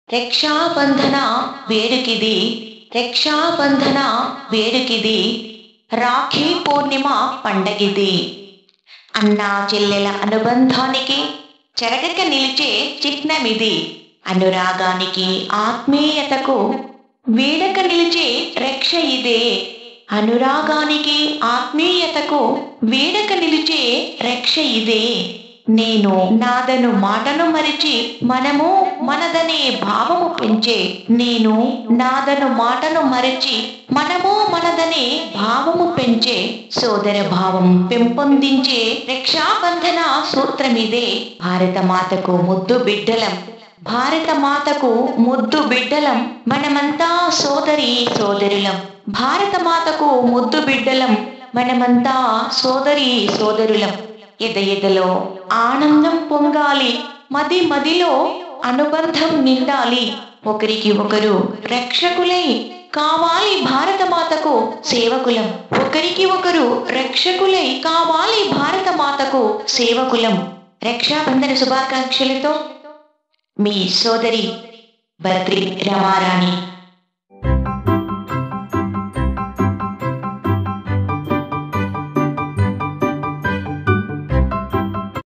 రక్షాబంధన వేడుకిది రక్షాబంధన వేడుకిది రాఖీ పూర్ణిమ పండగిది అన్నా చెల్లెల అనుబంధానికి చెరగక నిలిచే చిహ్నమిది అనురాగానికి ఆత్మీయతకు వీడక నిలిచే రక్ష ఇదే అనురాగానికి ఆత్మీయతకు వీడక నిలిచే రక్ష ఇదే నేను నాదను మాటను మరిచి మనము మనదనే భావము పెంచే నేను నాదను మాటను మరచి మనము మనదనే భావము పెంచే సోదర భావం పెంపొందించే రక్షాబంధన సూత్రమిదే భారత మాతకు ముద్దు బిడ్డలం భారత మాతకు ముద్దు బిడ్డలం మనమంతా సోదరి సోదరులం భారత మాతకు ముద్దు బిడ్డలం మనమంతా సోదరి సోదరులం ఎద ఎదలో ఆనందం పొంగాలి మది మదిలో అనుబంధం నిండాలి ఒకరికి ఒకరు రక్షకులై కావాలి భారత మాతకు సేవకులం ఒకరికి ఒకరు రక్షకులై కావాలి భారత మాతకు సేవకులం రక్షాబంధన శుభాకాంక్షలతో మీ సోదరి భద్రి రమారాణి